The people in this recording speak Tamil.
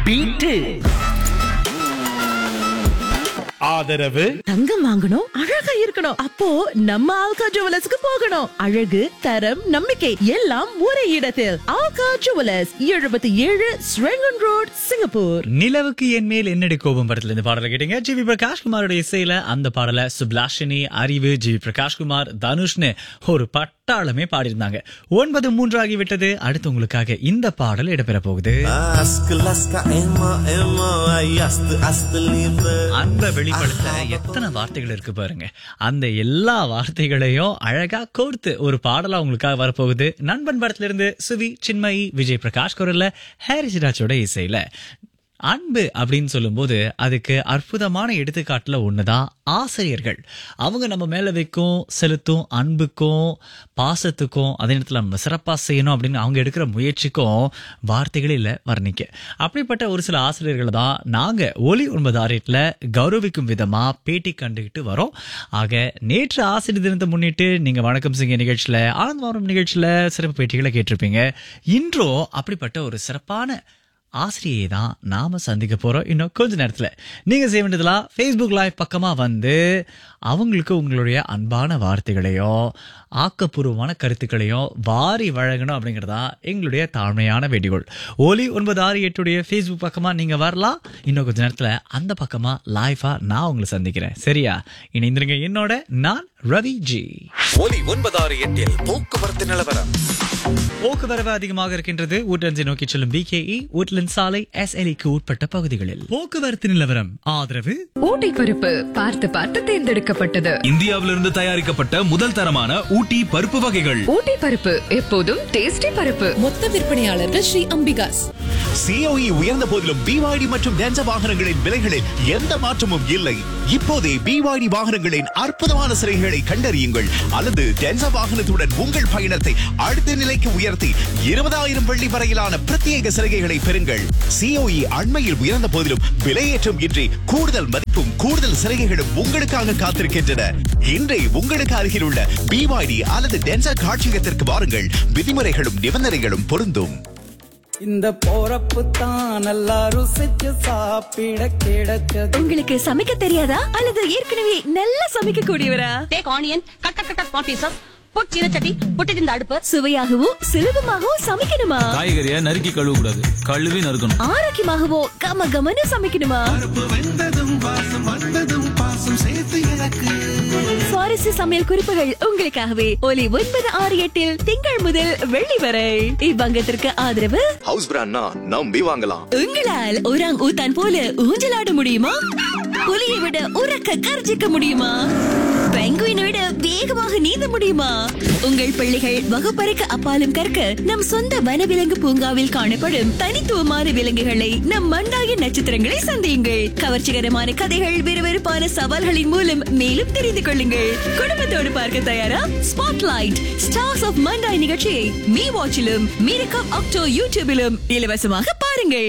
பீட்டு ஆதரவு தங்கம் வாங்கணும் அழகா இருக்கணும் அப்போ நம்ம ஆல்கா ஜுவலர்ஸ்க்கு போகணும் அழகு தரம் நம்பிக்கை எல்லாம் ஒரே இடத்தில் ஆல்கா ஜுவலர்ஸ் எழுபத்தி ஏழு ஸ்ரெங்கன் ரோட் சிங்கப்பூர் நிலவுக்கு என் மேல் என்னடி கோபம் படத்துல இந்த பாடலை கேட்டீங்க ஜி வி பிரகாஷ்குமாரோட இசையில அந்த பாடலை சுப்லாஷினி அறிவு ஜி வி பிரகாஷ்குமார் தனுஷ்னு ஒரு பட்டாளமே பாடியிருந்தாங்க ஒன்பது மூன்று ஆகிவிட்டது அடுத்து உங்களுக்காக இந்த பாடல் இடம்பெற போகுது Ask Alaska, Emma, Emma, I asked, asked leave. அன்பை வெளிப்படுத்த எத்தனை வார்த்தைகள் இருக்கு பாருங்க அந்த எல்லா வார்த்தைகளையும் அழகா கோர்த்து ஒரு பாடலா உங்களுக்காக வரப்போகுது நண்பன் படத்துல இருந்து சுவி சின்மயி விஜய் பிரகாஷ் குரல்ல ஹாரிஸ் ராஜோட இசையில அன்பு அப்படின்னு சொல்லும்போது அதுக்கு அற்புதமான எடுத்துக்காட்டுல ஒண்ணுதான் ஆசிரியர்கள் அவங்க நம்ம மேல வைக்கும் செலுத்தும் அன்புக்கும் பாசத்துக்கும் அதே நேரத்தில் நம்ம சிறப்பாக செய்யணும் அப்படின்னு அவங்க எடுக்கிற முயற்சிக்கும் வார்த்தைகளே இல்லை வர்ணிக்க அப்படிப்பட்ட ஒரு சில ஆசிரியர்களை தான் நாங்கள் ஒலி ஒன்பது ஆரியத்தில் கௌரவிக்கும் விதமாக பேட்டி கண்டுகிட்டு வரோம் ஆக நேற்று ஆசிரியர் தினத்தை முன்னிட்டு நீங்கள் வணக்கம் சிங்க நிகழ்ச்சியில் ஆனந்த் வாரம் நிகழ்ச்சியில் சிறப்பு பேட்டிகளை கேட்டிருப்பீங்க இன்றோ அப்படிப்பட்ட ஒரு சிறப்பான ஆசிரியை தான் நாம சந்திக்க போறோம் இன்னும் கொஞ்ச நேரத்துல நீங்க செய்ய வேண்டியதெல்லாம் ஃபேஸ்புக் லைவ் பக்கமா வந்து அவங்களுக்கு உங்களுடைய அன்பான வார்த்தைகளையோ ஆக்கப்பூர்வமான கருத்துக்களையும் வாரி வழங்கணும் அப்படிங்கிறதா எங்களுடைய தாழ்மையான வேண்டுகோள் ஒலி ஒன்பது ஆறு எட்டுடைய ஃபேஸ்புக் பக்கமா நீங்க வரலாம் இன்னும் கொஞ்ச நேரத்துல அந்த பக்கமா லைஃபா நான் உங்களை சந்திக்கிறேன் சரியா இணைந்திருங்க என்னோட நான் ரவி ஜி ஒலி ஒன்பதாறு எட்டில் போக்குவரத்து நிலவரம் போக்குவரவு அதிகமாக இருக்கின்றது ஊட்டன்சி நோக்கி செல்லும் பிகேஇ ஊட்லன் சாலை எஸ்எல்இக்கு உட்பட்ட பகுதிகளில் போக்குவரத்து நிலவரம் ஆதரவு ஊட்டி பருப்பு பார்த்து பார்த்து தேர்ந்தெடுக்கப்பட்டது இந்தியாவிலிருந்து தயாரிக்கப்பட்ட முதல் தரமான ஊட்டி பருப்பு வகைகள் ஊட்டி பருப்பு எப்போதும் டேஸ்டி பருப்பு மொத்த விற்பனையாளர்கள் ஸ்ரீ அம்பிகாஸ் சிஓஇ உயர்ந்த போதிலும் பிவாய்டி மற்றும் டென்ச வாகனங்களின் விலைகளில் எந்த மாற்றமும் இல்லை இப்போதே பிவாய்டி வாகனங்களின் அற்புதமான சிறைகளை கண்டறியுங்கள் அல்லது டென்ச வாகனத்துடன் உங்கள் பயணத்தை அடுத்த நிலைக்கு உயர்த்தி இருபதாயிரம் வெள்ளி வரையிலான பிரத்யேக சலுகைகளை பெறுங்கள் சிஓஇ அண்மையில் உயர்ந்த போதிலும் விலையேற்றம் இன்றி கூடுதல் மதிப்பும் கூடுதல் சலுகைகளும் உங்களுக்காக காத்திருக்கின்றன இன்றை உங்களுக்கு அருகில் உள்ள பிவாய்டி அல்லது டென்சா காட்சியகத்திற்கு வாருங்கள் விதிமுறைகளும் நிபந்தனைகளும் பொருந்தும் இந்த போறப்பு தான் நல்லா ருசிச்சு சாப்பிட கிடைச்சது உங்களுக்கு சமைக்க தெரியாதா அல்லது ஏற்கனவே நல்லா சமைக்க கூடியவரா take onion cut cut cut small pieces put சீனச்சட்டி புட்டு இந்த அடுப்பு சுவையாகவும் சுலபமாகவும் சமைக்கணுமா காய்கறியை நறுக்கி கழுவ கூடாது கழுவி நறுக்கணும் ஆரோக்கியமாகவோ கம கமனு சமைக்கணுமா சுவாரஸ்ய சமையல் குறிப்புகள் உங்களுக்காகவே ஒலி ஒன்பது ஆறு எட்டில் திங்கள் முதல் வெள்ளி வரை இவ்வங்கத்திற்கு ஆதரவு ஹவுஸ் பிராண்ட்னா நம்பி வாங்கலாம் உங்களால் ஒராங் ஊத்தான் போல ஊஞ்சலாட முடியுமா புலியை விட உறக்க கர்ஜிக்க முடியுமா பெங்குயினை விட வேகமாக நீந்த முடியுமா உங்கள் பிள்ளைகள் வகுப்பறைக்கு அப்பாலும் கற்க நம் சொந்த வனவிலங்கு பூங்காவில் காணப்படும் தனித்துவமான விலங்குகளை நம் மண்டாய நட்சத்திரங்களை சந்தியுங்கள் கவர்ச்சிகரமான கதைகள் விறுவிறுப்பான சவால்களின் மூலம் மேலும் தெரிந்து கொள்ளுங்கள் குடும்பத்தோடு பார்க்க தயாரா ஸ்பாட்லைட் ஸ்டார்ஸ் ஆஃப் மண்டாய் நிகழ்ச்சியை மீ வாட்சிலும் மீரகம் அக்டோ யூடியூபிலும் இலவசமாக பாருங்கள்